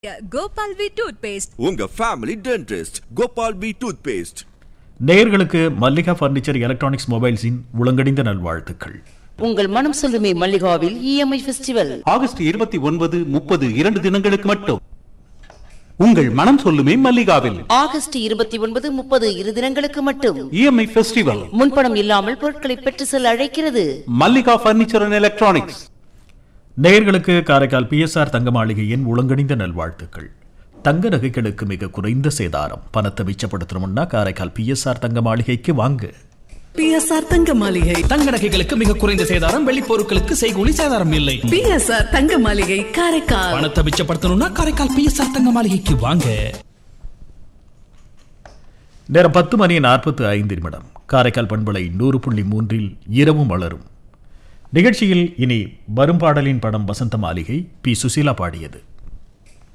Gopal V toothpaste உங்க family dentist Gopal B toothpaste நேயர்களுக்கு Mallika furniture electronics மொபைல்ஸின் உளங்கடிந்த நல்வாழ்த்துக்கள் உங்கள் மனம் சொல்லுமே மல்லிகாவில் இஎம்ஐ ஃபெஸ்டிவல் ஆகஸ்ட் இருபத்தி ஒன்பது முப்பது இரண்டு தினங்களுக்கு மட்டும் உங்கள் மனம் சொல்லுமே மல்லிகாவில் ஆகஸ்ட் இருபத்தி ஒன்பது முப்பது இரு தினங்களுக்கு மட்டும் இஎம்ஐ ஃபெஸ்டிவல் முன்பணம் இல்லாமல் பொருட்களை பெற்று செல்ல அழைக்கிறது மல்லிகா பர்னிச்சர் அண்ட் எலக்ட்ரானிக்ஸ் நேயர்களுக்கு காரைக்கால் பிஎஸ்ஆர் தங்க மாளிகையின் உளங்கடிந்த நல்வாழ்த்துக்கள் தங்க நகைகளுக்கு மிக குறைந்த சேதாரம் பணத்தை மிச்சப்படுத்தணும்னா காரைக்கால் பிஎஸ்ஆர் தங்க மாளிகைக்கு வாங்க பிஎஸ்ஆர் தங்க மாளிகை தங்க நகைகளுக்கு மிக குறைந்த சேதாரம் வெள்ளி பொருட்களுக்கு செய்கூலி சேதாரம் இல்லை பிஎஸ்ஆர் தங்க மாளிகை காரைக்கால் பணத்தை மிச்சப்படுத்தணும்னா காரைக்கால் பிஎஸ்ஆர் தங்க மாளிகைக்கு வாங்க நேரம் பத்து மணி நாற்பத்து ஐந்து நிமிடம் காரைக்கால் பண்பலை நூறு புள்ளி மூன்றில் இரவும் வளரும் நிகழ்ச்சியில் இனி வரும் பாடலின் படம் வசந்த மாளிகை பி சுசீலா பாடியது